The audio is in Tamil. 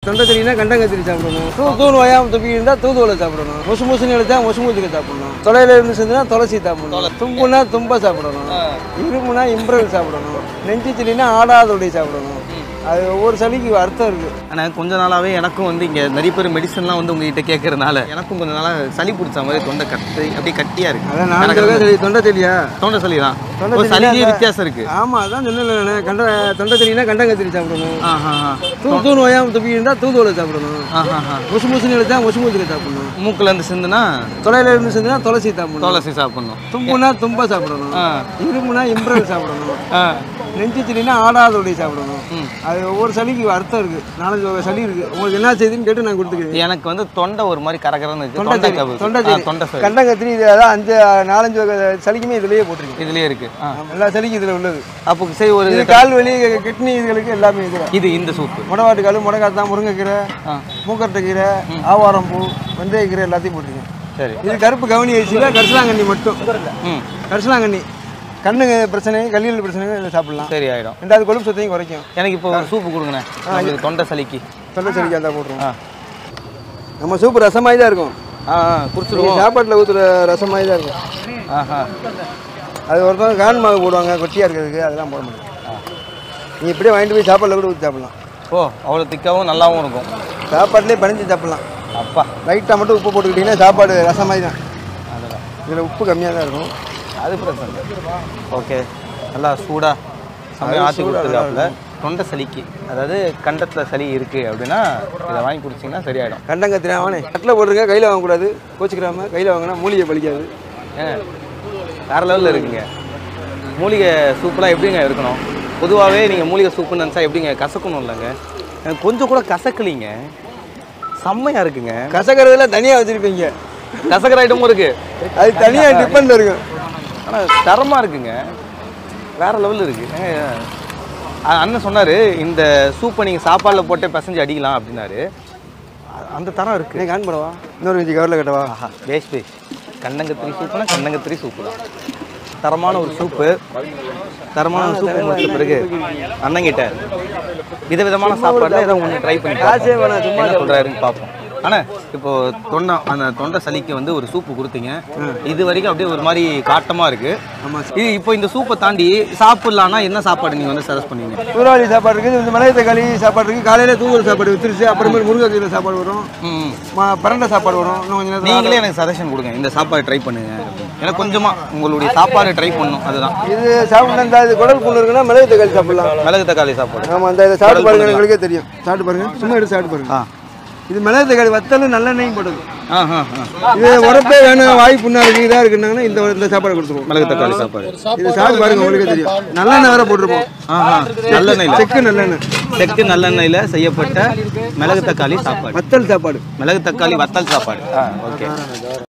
தொண்டை தெரியுனா கண்டங்கத்திரி சாப்பிடணும் தூ தூள் ஓயாம துப்பி இருந்தால் தூதுவளை சாப்பிடணும் முசு முசுன்னு எழுத்தா முசு முசுக்கு சாப்பிடணும் தொலையில இருந்து செஞ்சுனா துளசி சாப்பிடணும் தும்புனா தும்ப சாப்பிடணும் இருமுனா இம்ப்ரல் சாப்பிடணும் நெஞ்சு சிலினா ஆடாதொடி சாப்பிடணும் அது ஒவ்வொரு சளிக்கு அர்த்தம் இருக்கு ஆனால் கொஞ்ச நாளாவே எனக்கும் வந்து இங்கே நிறைய பேர் மெடிசன்லாம் வந்து உங்ககிட்ட கேட்கறதுனால எனக்கும் கொஞ்ச நாளாக சளி பிடிச்ச மாதிரி தொண்டை கட்டி அப்படியே கட்டியாக இருக்கு அதான் நான் சொல்ல சரி தொண்டை தெரியா தொண்டை சளி தான் தொண்டை ஒரு சளி சளிக்கே தான். வித்தியாசம் இருக்கு ஆமா அதான் சொன்னேன் கண்ட தொண்டை தெரியுனா கண்டங்கத்திரி சாப்பிடணும் ஆஹா தூ தூள் ஓயாம துப்பி இருந்தால் தூதுவளை சாப்பிடணும் ஆஹா முசு முசுன்னு எழுத்தா முசு முசுக்கு சாப்பிடணும் மூக்குல இருந்து சிந்துனா தொலையில இருந்து செஞ்சுனா துளசி சாப்பிடணும் துளசி சாப்பிடணும் தும்புனா தும்ப சாப்பிடணும் ஆ இருமுனா இம்ப்ரல் சாப்பிடணும் ஆ நெஞ்சு சிலினா ஆடாதொடி சாப்பிடணும் ம். அது ஒவ்வொரு சளிக்கு அர்த்தம் இருக்கு நாலஞ்சு வகை சளி இருக்கு உங்களுக்கு என்ன செய்யுதுன்னு கேட்டு நான் கொடுத்துக்கிறேன் எனக்கு வந்து தொண்டை ஒரு மாதிரி கரகரன்னு இருக்கு தொண்டை தொண்டை சளி கவு தொண்டை ஆ, சளி தொண்டை சளி கண்டங்கத்திரி இது அதான் அஞ்சு நாலஞ்சு வகை சளிக்குமே இதுலயே போட்டிருக்கேன் இதுலயே இருக்கு ஆ. எல்லா சளிக்கும் இதுல உள்ளது அப்போ சரி ஒரு இது கால் வலி கிட்னி இதுகளுக்கு எல்லாமே இதுல இது இந்த சூப்பு முடவாட்டுக்கால் முடக்காத்தான் முருங்கைக்கீரை ஆ மூக்கட்டை கீரை ஆவாரம் பூ வெந்தயக்கீரை எல்லாத்தையும் போட்டிருக்கேன் சரி இது கருப்பு கவனி அரிசியில் கரிசலாங்கண்ணி மட்டும் ம் கரிசலாங்கண்ணி கண்ணுங்க பிரச்சனை கல்லீரல் பிரச்சனை இதை சாப்பிடலாம் சரி ஆயிடும் ரெண்டாவது கொழுப்பு சத்தையும் குறைக்கும் எனக்கு இப்போ ஒரு சூப்பு கொடுங்கண்ணே நம்மளுக்கு தொண்டை சளிக்கு தொண்டை சளிக்கு அந்த போட்டுருவோம் ஆ நம்ம சூப்பு ரசமாய் தான் இருக்கும் ஆ ஆ நீங்க குடிச்சிருவோம் சாப்பாட்டில் ஊற்றுற ரசமாய் தான் இருக்கும் ஆஹா அது ஒருத்தவங்க கான் மாவு போடுவாங்க கொட்டியாக இருக்கிறதுக்கு அதெல்லாம் போட முடியும் நீ இப்படியே வாங்கிட்டு போய் சாப்பாட்டில் கூட ஊற்றி சாப்பிடலாம் ஓ அவ்வளோ திக்காவும் நல்லாவும் இருக்கும் சாப்பாட்டிலே பணிஞ்சு சாப்பிடலாம் அப்பா லைட்டாக மட்டும் உப்பு போட்டுக்கிட்டிங்கன்னா சாப்பாடு ரசமாய் தான் அதெல்லாம் இதில் உப்பு கம்மியாக தான் இருக்கும் அது பிரச்சனை ஓகே நல்லா சூடாக செம்மையாக ஆற்றி சூடா கொடுத்துருக்காப்புல தொண்டை சளிக்கு அதாவது கண்டத்தில் சளி இருக்குது அப்படின்னா இதை வாங்கி குடிச்சிங்கன்னா சரியாயிடும் கண்டங்கத்திரி வானே கட்டில் போட்டுருங்க கையில் வாங்கக்கூடாது கோச்சிக்கிறாம கையில் வாங்கினா மூலிகை பலிக்காது ஏங்க வேறு லெவலில் இருக்குங்க மூலிகை சூப்பெலாம் எப்படிங்க இருக்கணும் பொதுவாகவே நீங்கள் மூலிகை சூப்புன்னு நினச்சா எப்படிங்க கசக்கணும் இல்லைங்க எனக்கு கொஞ்சம் கூட கசக்கலிங்க செம்மையாக இருக்குங்க கசக்கிறதுல தனியாக வச்சுருப்பீங்க கசக்கிற ஐட்டமும் இருக்குது அது தனியாக டிஃபனில் இருக்கும் ஆனால் தரமாக இருக்குங்க வேற லெவலில் இருக்கு ஏங்க, அ- அண்ணன் சொன்னார் இந்த சூப்பை நீங்கள் சாப்பாடில் போட்டு பிசைஞ்சு அடிக்கலாம் அப்படின்னாரு அ- அந்த தரம் இருக்கு எனக்கு ஆன் பண்ணவா இன்னொரு கொஞ்சம் கவரில் கட்டவா ஆஹா பேஷ் பேஷ் கண்டங்கத்திரி சூப்புனா கண்டங்கத்திரி சூப்பு தான் தரமான ஒரு சூப்பு தரமான ஒரு சூப்பு முடிச்ச பிறகு அண்ணங்கிட்ட விதவிதமான சாப்பாடுல ஏதோ ஒன்று ட்ரை பண்ணி காசே வேணாம், சும்மா என்ன சொல்கிறாருன்னு பார்ப்போம் அண்ணா இப்போ தொண்டை அந்த தொண்டை சளிக்கு வந்து ஒரு சூப்பு கொடுத்தீங்க இது வரைக்கும் அப்படியே ஒரு மாதிரி காட்டமா இருக்கு ஆமாம் இது இப்போ இந்த சூப்பை தாண்டி சாப்பிடலான்னா என்ன சாப்பாடு நீங்க வந்து சஜஸ்ட் பண்ணுவீங்க சூறாவளி சாப்பாடு இருக்குது இந்த மிளகு தக்காளி சாப்பாடு இருக்குது காலையில் தூங்குற சாப்பாடு வித்துருச்சு அப்புறமேல் முருங்கைக்கீரை சாப்பாடு வரும் ம் ம- பரண்டை சாப்பாடு வரும் இன்னும் கொஞ்சம் நேரத்துல நீங்களே எனக்கு சஜஷன் கொடுங்க இந்த சாப்பாடு ட்ரை பண்ணுங்க எனக்கு கொஞ்சமா உங்களுடைய சாப்பாடு ட்ரை பண்ணணும் அதுதான் இது சாப்பிட்டு இந்த இது குடல் புண்ணு இருக்குன்னா மிளகு தக்காளி சாப்பிடலாம் மிளகு தக்காளி சாப்பாடு ஆமாம் அந்த இதை சாப்பிட்டு பாருங்க உங்களுக்கே தெரியும் சாப்பிட்டு பாருங்க சும்மா எடுத்து சாப்பிட்டு பாருங்க ஆ இது மிளகு தக்காளி வத்தலும் நல்லெண்ணெயும் போடுது ஆ ஆ ஆ. இது உரப்பே வேணும் வாய் புண்ணா இருக்கு இதாக இருக்குன்னாங்கன்னா இந்த இந்த சாப்பாடு கொடுத்துருவோம் மிளகு தக்காளி சாப்பாடு இது சாப்பிட்டு பாருங்க உங்களுக்கே தெரியும் நல்லெண்ணெய் வேற போட்டிருப்போம் ஆஹா நல்லெண்ணெயில் செக்கு நல்லெண்ணெய் செக்கு நல்லெண்ணெயில் செய்யப்பட்ட மிளகு தக்காளி சாப்பாடு வத்தல் சாப்பாடு மிளகு தக்காளி வத்தல் சாப்பாடு ஆ ஓகே